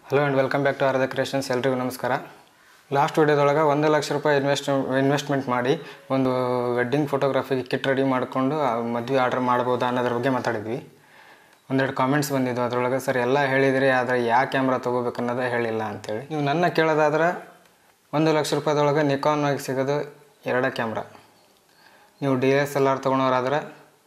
hello and welcome back to R the creations ಎಲ್ರಿಗೂ ನಮಸ್ಕಾರ last ವಿಡಿಯೋದೊಳಗೆ ಒಂದು ಲಕ್ಷ ರೂಪಾಯಿ ಇನ್ವೆಸ್ಟ್ ಇನ್ವೆಸ್ಟ್ಮೆಂಟ್ ಮಾಡಿ ಒಂದು ವೆಡ್ಡಿಂಗ್ ಫೋಟೋಗ್ರಫಿಗೆ ಕಿಟ್ ರೆಡಿ ಮಾಡಿಕೊಂಡು ಮದುವೆ ಆರ್ಡ್ರ್ ಮಾಡ್ಬೋದಾ ಅನ್ನೋದ್ರ ಬಗ್ಗೆ ಮಾತಾಡಿದ್ವಿ ಒಂದೆರಡು ಕಾಮೆಂಟ್ಸ್ ಬಂದಿದ್ದು ಅದರೊಳಗೆ ಸರ್ ಎಲ್ಲ ಹೇಳಿದಿರಿ ಆದರೆ ಯಾವ ಕ್ಯಾಮ್ರಾ ತೊಗೋಬೇಕು ಅನ್ನೋದೇ ಹೇಳಿಲ್ಲ ಅಂತೇಳಿ ನೀವು ನನ್ನ ಕೇಳೋದಾದ್ರೆ ಒಂದು ಲಕ್ಷ ರೂಪಾಯಿದೊಳಗೆ ನಿಕಾನ್ ಆಗಿ ಸಿಗೋದು ಎರಡೇ ಕ್ಯಾಮ್ರಾ ನೀವು ಡಿ ಎಸ್ ಎಲ್ ಆರ್ ತೊಗೊಳೋರಾದ್ರೆ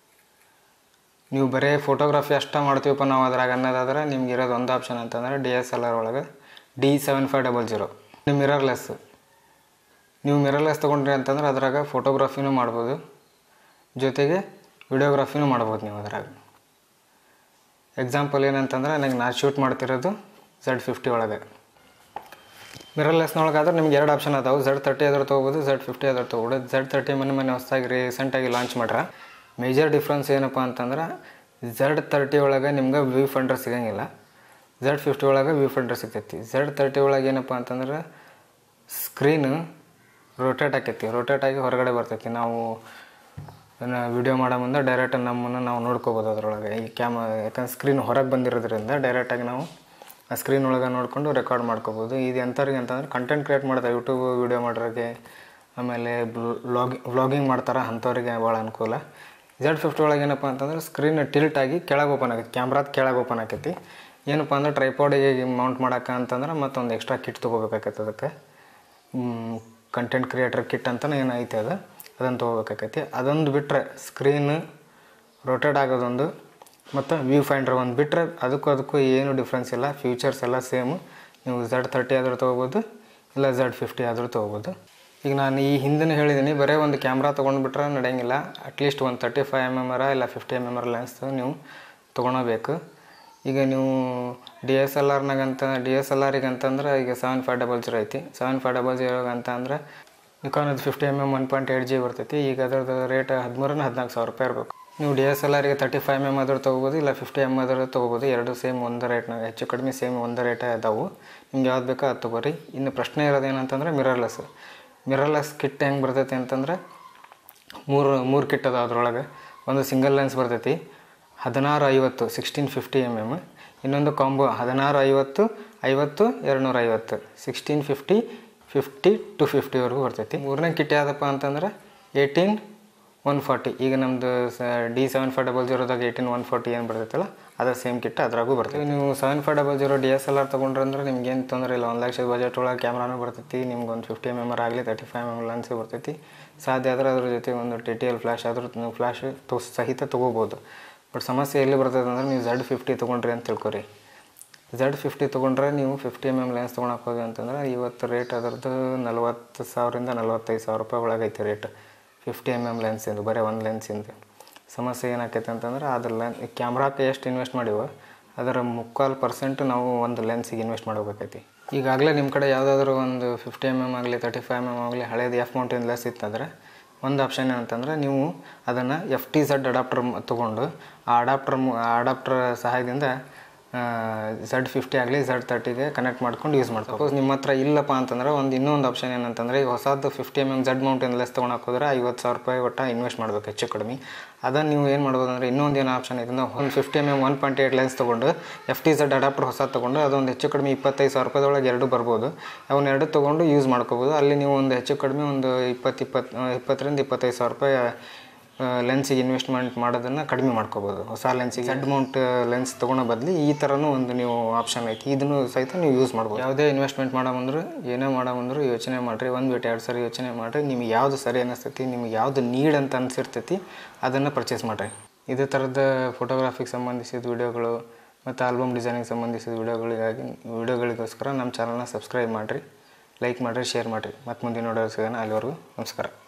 ನೀವು ಬರೀ ಫೋಟೋಗ್ರಫಿ ಅಷ್ಟೇ ಮಾಡ್ತೀವಪ್ಪ ನಾವು ಅದ್ರಾಗ ಅನ್ನೋದಾದ್ರೆ ನಿಮ್ಗೆ ಇರೋದು ಒಂದು ಆಪ್ಷನ್ ಅಂತಂದರೆ ಡಿ ಎಸ್ ಎಲ್ ಆರ್ ಒಳಗೆ D seven five double zero ನೀವು ಮಿರರ್ಲೆಸ್ ನೀವು ಮಿರರ್ಲೆಸ್ ತೊಗೊಂಡ್ರಿ ಅಂತಂದ್ರೆ ಅದ್ರಾಗ ಫೋಟೋಗ್ರಫಿನೂ ಮಾಡ್ಬೋದು ಜೊತೆಗೆ ವಿಡಿಯೋಗ್ರಫಿನೂ ಮಾಡ್ಬೋದು ನೀವು ಅದ್ರಾಗ ಎಕ್ಸಾಂಪಲ್ ಏನಂತಂದ್ರೆ ನನಗೆ ನಾನು ಶೂಟ್ ಮಾಡ್ತಿರೋದು ಝಡ್ ಫಿಫ್ಟಿ ಒಳಗೆ ಮಿರರ್ಲೆಸ್ನೊಳಗಾದ್ರೆ ನಿಮ್ಗೆ ಎರಡು ಆಪ್ಷನ್ ಅದಾವೆ ಝಡ್ ತರ್ಟಿ ಅದ್ರ ತೊಗೋಬೋದು ಝಡ್ ಫಿಫ್ಟಿ ಅದ್ರ ತೊಗೊಬೋದು ಝಡ್ ತರ್ಟಿ ಮನೆ ಮನೆ ಹೊಸದಾಗಿ ರೀಸೆಂಟಾಗಿ ಲಾಂಚ್ ಮಾಡ್ರ ಮೇಜರ್ ಡಿಫ್ರೆನ್ಸ್ ಏನಪ್ಪ ಅಂತಂದ್ರೆ ಝಡ್ ತರ್ಟಿ ಒಳಗೆ ನಿಮ್ಗೆ ವ್ಯೂ ಫಂಡರ್ ಸಿಗಂಗಿಲ್ಲ ಝಡ್ ಫಿಫ್ಟಿ ಒಳಗೆ ವ್ಯೂ ಫಂಡರ್ ಸಿಗ್ತೈತಿ ಝಡ್ ತರ್ಟಿ ಒಳಗೆ ಏನಪ್ಪ ಅಂತಂದ್ರೆ ಸ್ಕ್ರೀನು ರೊಟೇಟ್ ಆಕೈತಿ ರೊಟೇಟ್ ಆಗಿ ಹೊರಗಡೆ ಬರ್ತೈತಿ ನಾವು ವಿಡಿಯೋ ಮಾಡೋ ಮುಂದೆ ಡೈರೆಕ್ಟ್ ನಮ್ಮನ್ನು ನಾವು ನೋಡ್ಕೋಬೋದು ಅದರೊಳಗೆ ಈ ಕ್ಯಾಮ ಯಾಕಂದ್ರೆ ಸ್ಕ್ರೀನ್ ಹೊರಗೆ ಬಂದಿರೋದ್ರಿಂದ ಡೈರೆಕ್ಟಾಗಿ ನಾವು ಆ ಸ್ಕ್ರೀನ್ ಒಳಗೆ ನೋಡಿಕೊಂಡು ರೆಕಾರ್ಡ್ ಮಾಡ್ಕೋಬೋದು ಇದು ಎಂಥವ್ರಿಗೆ ಅಂತಂದ್ರೆ ಕಂಟೆಂಟ್ ಕ್ರಿಯೇಟ್ ಮಾಡ್ತಾರೆ ಯೂಟ್ಯೂಬ್ ವಿಡಿಯೋ ಮಾಡೋರಿಗೆ ಆಮೇಲೆ ವ್ಲಾಗಿ ವ್ಲಾಗಿಂಗ್ ಮಾಡ್ತಾರೆ ಅಂಥವ್ರಿಗೆ ಭಾಳ ಅನುಕೂಲ ಝೆಡ್ ಫಿಫ್ಟಿ ಒಳಗೆ ಏನಪ್ಪ ಅಂತಂದ್ರೆ ಸ್ಕ್ರೀನ್ ಟಿಲ್ಟ್ ಆಗಿ ಕೆಳಗೆ ಓಪನ್ ಆಗೈತಿ ಕ್ಯಾಮ್ರಾದ ಕೆಳಗೆ ಓಪನ್ ಆಕೈತಿ ಏನಪ್ಪ ಅಂದ್ರೆ ಟ್ರೈಪಾಡಿಗೆ ಮೌಂಟ್ ಮಾಡೋಕೆ ಅಂತಂದ್ರೆ ಮತ್ತೊಂದು ಎಕ್ಸ್ಟ್ರಾ ಕಿಟ್ ತೊಗೋಬೇಕಾಕೈತೆ ಅದಕ್ಕೆ ಕಂಟೆಂಟ್ ಕ್ರಿಯೇಟರ್ ಕಿಟ್ ಅಂತಲೇ ಏನೈತೆ ಅದು ಅದನ್ನು ತೊಗೋಬೇಕಾಕೈತಿ ಅದೊಂದು ಬಿಟ್ಟರೆ ಸ್ಕ್ರೀನ್ ರೊಟೇಟ್ ಆಗೋದೊಂದು ಮತ್ತು ವ್ಯೂ ಫೈಂಡರ್ ಒಂದು ಬಿಟ್ಟರೆ ಅದಕ್ಕೂ ಅದಕ್ಕೂ ಏನು ಡಿಫ್ರೆನ್ಸ್ ಇಲ್ಲ ಫ್ಯೂಚರ್ಸ್ ಎಲ್ಲ ಸೇಮು ನೀವು ಝಡ್ ತರ್ಟಿ ಆದರೂ ತೊಗೋಬೋದು ಇಲ್ಲ ಝಡ್ ಫಿಫ್ಟಿ ಆದರೂ ತೊಗೋಬೋದು ಈಗ ನಾನು ಈ ಹಿಂದಿನ ಹೇಳಿದ್ದೀನಿ ಬರೀ ಒಂದು ಕ್ಯಾಮ್ರಾ ತೊಗೊಂಡ್ಬಿಟ್ರೆ ನಡೆಯಂಗಿಲ್ಲ ಅಟ್ಲೀಸ್ಟ್ ಒಂದು thirty five M M R ಇಲ್ಲ fifty M M R lens ನೀವು ತೊಗೊಳಬೇಕು ಈಗ ನೀವು ಡಿ ಎಸ್ ಎಲ್ ಆರ್ನಾಗಂತ ಡಿ ಎಸ್ ಎಲ್ ಆರಿಗೆ ಅಂತಂದ್ರೆ ಈಗ ಸೆವೆನ್ ಫೈವ್ ಡಬಲ್ ಜೀರೋ ಐತಿ ಸೆವೆನ್ ಫೈವ್ ಡಬಲ್ ಜೀರೋಗೆ ಅಂತ ಅಂದ್ರೆ ನಿಕಾನದು fifty M M one point eight G ಬರ್ತೈತಿ ಈಗ ಅದ್ರದ್ದು ರೇಟ್ ಹದಿಮೂರರಿಂದ ಹದಿನಾಲ್ಕು ಸಾವಿರ ರೂಪಾಯಿ ಇರಬೇಕು ನೀವು ಡಿ ಎಸ್ ಎಲ್ ಆರಿಗೆ ತರ್ಟಿ ಫೈವ್ ಎಮ್ ಆದ್ರೂ ತೊಗೋಬೋದು ಇಲ್ಲ ಫಿಫ್ಟಿ ಎಮ್ ಆದ್ರೂ ತೊಗೋಬೋದು ಎರಡು ಸೇಮ್ ಒಂದು ರೇಟ್ನಾಗ ಹೆಚ್ಚು ಕಡಿಮೆ ಸೇಮ್ ಒಂದು ರೇಟೇ ಅದಾವು ನಿಮ್ಗೆ ಯಾವ್ದು ಬೇಕೋ ಅದು ತೊಗೋರಿ ಇನ್ನು ಪ್ರಶ್ನೆ ಇರೋದು ಏನಂತಂದ್ರೆ ಮಿರರ್ಲೆಸ್ ಮಿರರ್ಲೆಸ್ ಕಿಟ್ ಹೆಂಗೆ ಬರ್ತೈತಿ ಅಂತಂದ್ರೆ ಮೂರು ಮೂರು ಕಿಟ್ ಅದಾವ ಅದ್ರೊಳಗೆ ಒಂದು ಸಿಂಗಲ್ ಲೆನ್ಸ್ ಬರ್ತೈತಿ ಹದಿನಾರು ಐವತ್ತು ಸಿಕ್ಸ್ಟೀನ್ ಫಿಫ್ಟಿ ಎಮ್ ಎಮ್ ಇನ್ನೊಂದು ಕಾಂಬೋ ಹದಿನಾರು ಐವತ್ತು ಐವತ್ತು ಎರಡುನೂರ ಐವತ್ತು ಸಿಕ್ಸ್ಟೀನ್ ಫಿಫ್ಟಿ ಫಿಫ್ಟಿ ಟು ಫಿಫ್ಟಿವರೆಗೂ ಬರ್ತೈತಿ ಮೂರನೇ ಕಿಟ್ ಯಾವುದಪ್ಪ ಅಂತಂದ್ರೆ ಏಯ್ಟೀನ್ ಒನ್ ಫಾರ್ಟಿ ಈಗ ನಮ್ಮದು ಡಿ ಸೆವೆನ್ ಫೈವ್ ಡಬಲ್ ಜೀರೋದಾಗ ಏಯ್ಟೀನ್ ಒನ್ ಫಾರ್ಟಿ ಏನು ಬರ್ತೈತಲ್ಲ ಅದೇ ಸೇಮ್ ಕಿಟ್ ಅದ್ರಾಗೂ ಬರ್ತೈತಿ ನೀವು seven five double zero D S L R ತೊಗೊಂಡ್ರೆ ಅಂದ್ರೆ ನಿಮ್ಗೆ ಏನು ತೊಂದರೆ ಇಲ್ಲ ಒಂದು ಲಕ್ಷದ ಬಜೆಟ್ ಒಳಗೆ ಕ್ಯಾಮ್ರಾನು ಬರ್ತೈತಿ ನಿಮ್ಗೆ ಒಂದು ಫಿಫ್ಟಿ ಎಮ್ ಎಮ್ ಆರ್ ಆಗಲಿ thirty five M M lens ಬರ್ತೈತಿ ಸಾಧ್ಯ ಆದ್ರೆ ಅದ್ರ ಜೊತೆ ಒಂದು ಟಿ ಟಿ ಎಲ್ ಫ್ಲ್ಯಾಶ್ ಆದರೂ ನೀವು ಫ್ಲ್ಯಾಶ್ ತೋ ಸಹಿತ ತೊಗೋಬೋದು ಬಟ್ ಸಮಸ್ಯೆ ಎಲ್ಲಿ ಬರ್ತದೆ ಅಂದ್ರೆ ನೀವು ಝಡ್ ಫಿಫ್ಟಿ ತೊಗೊಂಡ್ರಿ ಅಂತ ತಿಳ್ಕೊರಿ ಝಡ್ ಫಿಫ್ಟಿ ತೊಗೊಂಡ್ರೆ ನೀವು ಫಿಫ್ಟಿ ಎಮ್ ಎಮ್ ಲೆನ್ಸ್ ತೊಗೊಳಕ್ಕೆ ಹೋಗಿ ಅಂತಂದ್ರೆ ಇವತ್ತು ರೇಟ್ ಅದರದ್ದು ನಲ್ವತ್ತು ಸಾವಿರದಿಂದ ನಲ್ವತ್ತೈದು ಸಾವಿರ ರೂಪಾಯಿ ಒಳಗೈತೆ ರೇಟ್ ಫಿಫ್ಟಿ ಎಮ್ ಎಮ್ ಲೆನ್ಸಿಂದು ಬರೀ ಒಂದು ಲೆನ್ಸಿಂದು ಸಮಸ್ಯೆ ಏನಾಕೈತೆ ಅಂತಂದ್ರೆ ಅದ್ರ ಲೆನ್ ಕ್ಯಾಮ್ರಾಕ್ಕೆ ಎಷ್ಟು ಇನ್ವೆಸ್ಟ್ ಮಾಡಿವೋ ಅದರ ಮುಕ್ಕಾಲು ಪರ್ಸೆಂಟ್ ನಾವು ಒಂದು ಲೆನ್ಸಿಗೆ ಇನ್ವೆಸ್ಟ್ ಮಾಡಬೇಕೈತಿ ಈಗಾಗಲೇ ನಿಮ್ಮ ಕಡೆ ಯಾವುದಾದ್ರೂ ಒಂದು ಫಿಫ್ಟಿ ಎಮ್ ಎಮ್ ಆಗಲಿ ತರ್ಟಿ ಫೈವ್ ಎಮ್ ಎಮ್ ಆಗಲಿ ಹಳೇದು ಎಫ್ ಮೌಂಟಿನ ಲೆಸ್ ಇತ್ತಂದ್ರೆ ಒಂದು ಆಪ್ಷನ್ ಏನಂತಂದ್ರೆ ನೀವು ಅದನ್ನು ಎಫ್ ಟಿ ಝಡ್ ಅಡಾಪ್ಟರ್ ತೊಗೊಂಡು ಆ ಅಡಾಪ್ಟರ್ ಆ ಅಡಾಪ್ಟರ್ ಸಹಾಯದಿಂದ ಝಡ್ ಫಿಫ್ಟಿ ಆಗಲಿ ಝಡ್ ತರ್ಟಿಗೆ ಕನೆಕ್ಟ್ ಮಾಡ್ಕೊಂಡು ಯೂಸ್ ಮಾಡ್ತಾರೆ ಸಪೋಸ್ ನಿಮ್ಮ ಹತ್ರ ಇಲ್ಲಪ್ಪ ಅಂತಂದ್ರೆ ಒಂದು ಇನ್ನೊಂದು ಆಪ್ಷನ್ ಏನಂತಂದ್ರೆ ಈಗ ಹೊಸದು ಫಿಫ್ಟಿ ಎಮ್ ಎಮ್ ಝಡ್ ಮೌಂಟಿನ ಲೆಸ್ ತೊಗೊಳಕ್ಕೆ ಹೋದ್ರೆ ಐವತ್ತು ಸಾವಿರ ರೂಪಾಯಿ ಒಟ್ಟು ಇನ್ವೆಸ್ಟ್ ಮಾಡ್ಬೇಕು ಹೆಚ್ಚು ಕಡಿಮೆ ಅದನ್ನು ನೀವು ಏನು ಮಾಡ್ಬೋದು ಅಂದರೆ ಇನ್ನೊಂದು ಏನು ಆಪ್ಷನ್ ಇದೆ ಒಂದು fifty M M one point eight lens ತೊಗೊಂಡು ಎಫ್ ಟಿ ಝಡ್ ಅಡಾಪ್ಟರ್ ಹೊಸ ತೊಗೊಂಡು ಅದೊಂದು ಹೆಚ್ಚು ಕಡಿಮೆ ಇಪ್ಪತ್ತೈದು ಸಾವಿರ ರೂಪಾಯಿದೊಳಗೆ ಎರಡು ಬರ್ಬೋದು ಅವನ್ನ ಎರಡು ತೊಗೊಂಡು ಯೂಸ್ ಮಾಡ್ಕೋಬೋದು ಅಲ್ಲಿ ನೀವು ಒಂದು ಹೆಚ್ಚು ಕಡಿಮೆ ಒಂದು ಇಪ್ಪತ್ತು ಇಪ್ಪತ್ತು ಇಪ್ಪತ್ತರಿಂದ ಇಪ್ಪತ್ತೈದು ಸಾವಿರ ರೂಪಾಯಿ ಲೆನ್ಸಿಗೆ ಇನ್ವೆಸ್ಟ್ಮೆಂಟ್ ಮಾಡೋದನ್ನು ಕಡಿಮೆ ಮಾಡ್ಕೋಬೋದು ಹೊಸ ಲೆನ್ಸಿಗೆ ಝಡ್ ಮೌಂಟ್ ಲೆನ್ಸ್ ತೊಗೊಳೋ ಬದಲು ಈ ಥರನೂ ಒಂದು ನೀವು ಆಪ್ಷನ್ ಐತಿ ಇದನ್ನು ಸಹಿತ ನೀವು ಯೂಸ್ ಮಾಡ್ಬೋದು ಯಾವುದೇ ಇನ್ವೆಸ್ಟ್ಮೆಂಟ್ ಮಾಡೋ ಬಂದರೂ ಏನೇ ಮಾಡೋ ಬಂದರೂ ಯೋಚನೆ ಮಾಡಿರಿ ಒಂದು ಬಿಟ್ಟು ಎರಡು ಸರಿ ಯೋಚನೆ ಮಾಡಿರಿ ನಿಮ್ಗೆ ಯಾವುದು ಸರಿ ಅನ್ನಿಸ್ತೈತಿ ನಿಮ್ಗೆ ಯಾವುದು ನೀಡ್ ಅಂತ ಅನಿಸಿರ್ತೈತಿ ಅದನ್ನು ಪರ್ಚೇಸ್ ಮಾಡಿರಿ ಇದೇ ಥರದ ಫೋಟೋಗ್ರಾಫಿಗೆ ಸಂಬಂಧಿಸಿದ ವಿಡಿಯೋಗಳು ಮತ್ತು ಆಲ್ಬಮ್ ಡಿಸೈನಿಗೆ ಸಂಬಂಧಿಸಿದ ವಿಡಿಯೋಗಳಿಗಾಗಿ ವಿಡಿಯೋಗಳಿಗೋಸ್ಕರ ನಮ್ಮ ಚಾನಲ್ನ ಸಬ್ಸ್ಕ್ರೈಬ್ ಮಾಡಿರಿ ಲೈಕ್ ಮಾಡಿರಿ ಶೇರ್ ಮಾಡಿರಿ ಮತ್ತು ಮುಂದಿನ ನೋಡೋ ಸಿಗೋಣ ಅಲ್ಲಿವರೆಗೂ ನಮಸ್ಕಾರ